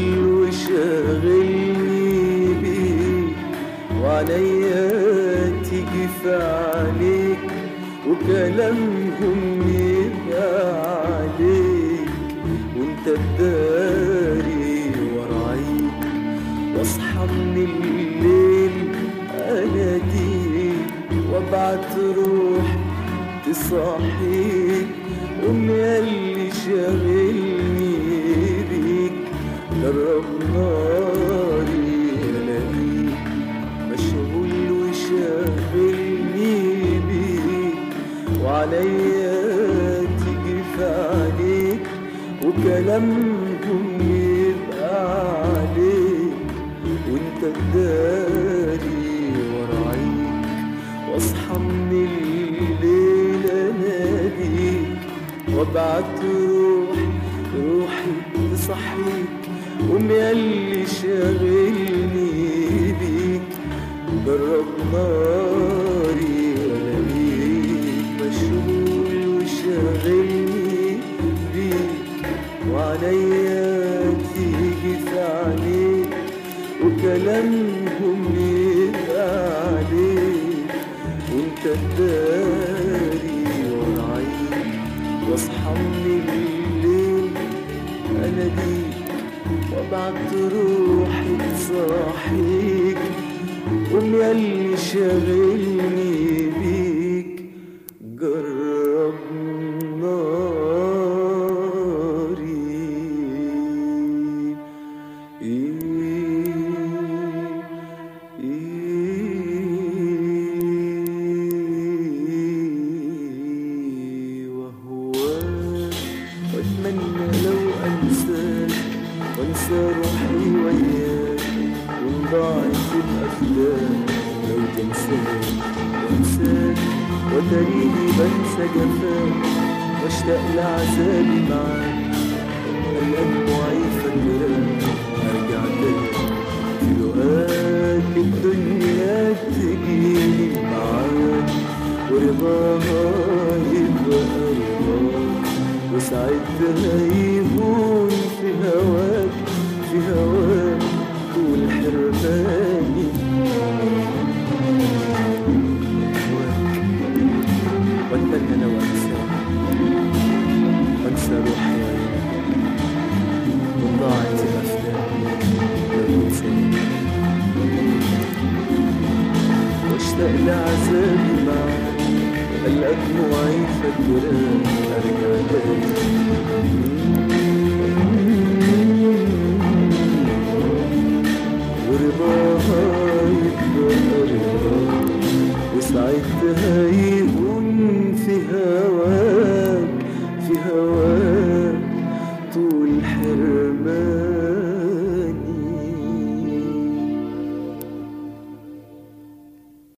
مشغول وشاغلني بيك وعليا تيجي في عليك وكلامهم يبقى عليك وانت تداري ورايك واصحى من الليل اناديك وابعت روح تصحيك قوم ياللي شاغلني بيك جرب ناري الاقيك مشغول وشاغلني بيك وعليا تيجي في عليك وكلامهم يبقى عليك وانت تداري ورايك واصحى من الليل اناديك وابعت روح روحي تصحيك قوم ياللي شاغلني بيك جرب ناري الاقيك مشغول وشاغلني بيك وعليا تيجي في عليك وكلامهم يبقى عليك وانت تداري ورايك واصحى من الليل اناديك وابعت روحي تصحيك قوم ياللي شاغلني بيك جرب ناري وهواك واتمنى لو انساك وانسى روحي وياك وان ضاعت الافلام لو تنساك وانساك وتريني بنسى جفاك واشتاق لعذابي معاك الان ضعيفة الجراح ارجع تاني في لقاك الدنيا تجيلي معاك ورضاها يبقى رضاك وساعتها يهون في هواك في هواك طول حرماني هواك واتمنى لو انساك وانسى روحي وعينك وضاعت الافلام لو تنساني واشتاق لعذابي معاك القى دموعي فاكراك ارجع تاني ورضاها يبقى رضاك وساعتها يهون في هواك في هواك طول حرماني